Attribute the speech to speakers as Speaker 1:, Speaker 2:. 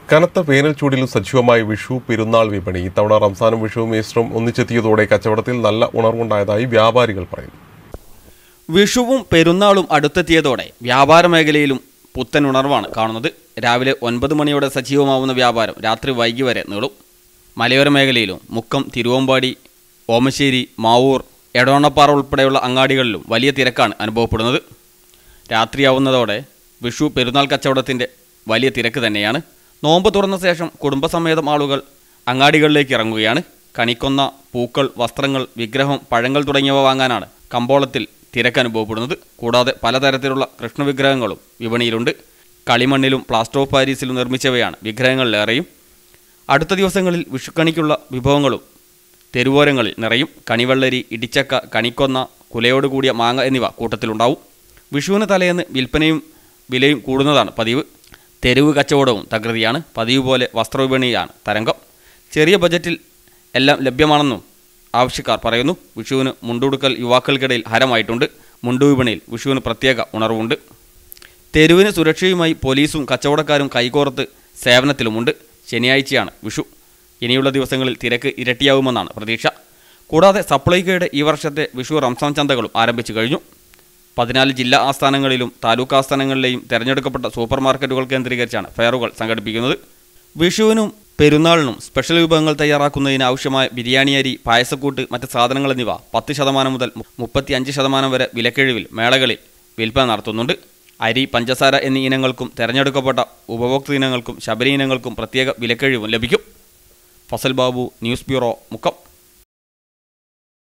Speaker 1: കനത്ത വേനൽ ചൂടിലും സജീവമായ വിഷു പെരുന്നാൾ വിപണി ഇത്തവണ റംസാനും വിഷുവും ഈസ്റ്ററും ഒന്നിച്ചെത്തിയതോടെ കച്ചവടത്തിൽ നല്ല ഉണർവുണ്ടായതായി വ്യാപാരികൾ പറയുന്നു
Speaker 2: വിഷുവും പെരുന്നാളും അടുത്തെത്തിയതോടെ വ്യാപാര മേഖലയിലും പുത്തൻ ഉണർവാണ് കാണുന്നത് രാവിലെ ഒൻപത് മണിയോടെ സജീവമാവുന്ന വ്യാപാരം രാത്രി വൈകി വരെ നീളും മലയോര മേഖലയിലും മുക്കം തിരുവമ്പാടി ഓമശ്ശേരി മാവൂർ എടവണ്ണപ്പാറ ഉൾപ്പെടെയുള്ള അങ്ങാടികളിലും വലിയ തിരക്കാണ് അനുഭവപ്പെടുന്നത് രാത്രിയാവുന്നതോടെ വിഷു പെരുന്നാൾ കച്ചവടത്തിൻ്റെ വലിയ തിരക്ക് തന്നെയാണ് നോമ്പ് തുറന്ന ശേഷം കുടുംബസമേതം ആളുകൾ അങ്ങാടികളിലേക്ക് ഇറങ്ങുകയാണ് കണിക്കൊന്ന പൂക്കൾ വസ്ത്രങ്ങൾ വിഗ്രഹം പഴങ്ങൾ തുടങ്ങിയവ വാങ്ങാനാണ് കമ്പോളത്തിൽ തിരക്ക് അനുഭവപ്പെടുന്നത് കൂടാതെ പലതരത്തിലുള്ള കൃഷ്ണവിഗ്രഹങ്ങളും വിപണിയിലുണ്ട് കളിമണ്ണിലും പ്ലാസ്റ്റർ ഓഫ് പാരീസിലും നിർമ്മിച്ചവയാണ് വിഗ്രഹങ്ങളിലേറെയും അടുത്ത ദിവസങ്ങളിൽ വിഷുക്കണിക്കുള്ള വിഭവങ്ങളും തെരുവോരങ്ങളിൽ നിറയും കണിവെള്ളരി ഇടിച്ചക്ക കണിക്കൊന്ന കുലയോട് കൂടിയ മാങ്ങ എന്നിവ കൂട്ടത്തിലുണ്ടാവും വിഷുവിന് തലേന്ന് വിൽപ്പനയും വിലയും കൂടുന്നതാണ് പതിവ് തെരുവ് കച്ചവടവും തകൃതിയാണ് പതിവ് പോലെ വസ്ത്രവിപണിയാണ് തരംഗം ചെറിയ ബജറ്റിൽ എല്ലാം ലഭ്യമാണെന്നും ആവശ്യക്കാർ പറയുന്നു വിഷുവിന് മുണ്ടുടുക്കൽ യുവാക്കൾക്കിടയിൽ ഹരമായിട്ടുണ്ട് മുണ്ടു വിപണിയിൽ വിഷുവിന് പ്രത്യേക ഉണർവുണ്ട് തെരുവിന് സുരക്ഷയുമായി പോലീസും കച്ചവടക്കാരും കൈകോർത്ത് സേവനത്തിലുമുണ്ട് ശനിയാഴ്ചയാണ് വിഷു ഇനിയുള്ള ദിവസങ്ങളിൽ തിരക്ക് ഇരട്ടിയാവുമെന്നാണ് പ്രതീക്ഷ കൂടാതെ സപ്ലൈകോയുടെ ഈ വർഷത്തെ വിഷു റംസാൻ ചന്തകളും ആരംഭിച്ചു കഴിഞ്ഞു പതിനാല് ജില്ലാ ആസ്ഥാനങ്ങളിലും താലൂക്ക് ആസ്ഥാനങ്ങളിലെയും തെരഞ്ഞെടുക്കപ്പെട്ട സൂപ്പർ മാർക്കറ്റുകൾ കേന്ദ്രീകരിച്ചാണ് ഫെയറുകൾ സംഘടിപ്പിക്കുന്നത് വിഷുവിനും പെരുന്നാളിനും സ്പെഷ്യൽ വിഭവങ്ങൾ തയ്യാറാക്കുന്നതിന് ആവശ്യമായ ബിരിയാണി അരി പായസക്കൂട്ട് മറ്റ് സാധനങ്ങൾ എന്നിവ പത്ത് ശതമാനം മുതൽ മുപ്പത്തി അഞ്ച് ശതമാനം വരെ വിലക്കിഴിവിൽ മേളകളിൽ വിൽപ്പന നടത്തുന്നുണ്ട് അരി പഞ്ചസാര എന്നീ ഇനങ്ങൾക്കും തെരഞ്ഞെടുക്കപ്പെട്ട ഉപഭോക്തൃ ഇനങ്ങൾക്കും ശബരി ഇനങ്ങൾക്കും പ്രത്യേക വിലക്കിഴിവും ലഭിക്കും ഫസൽ ബാബു ന്യൂസ് ബ്യൂറോ മുക്കം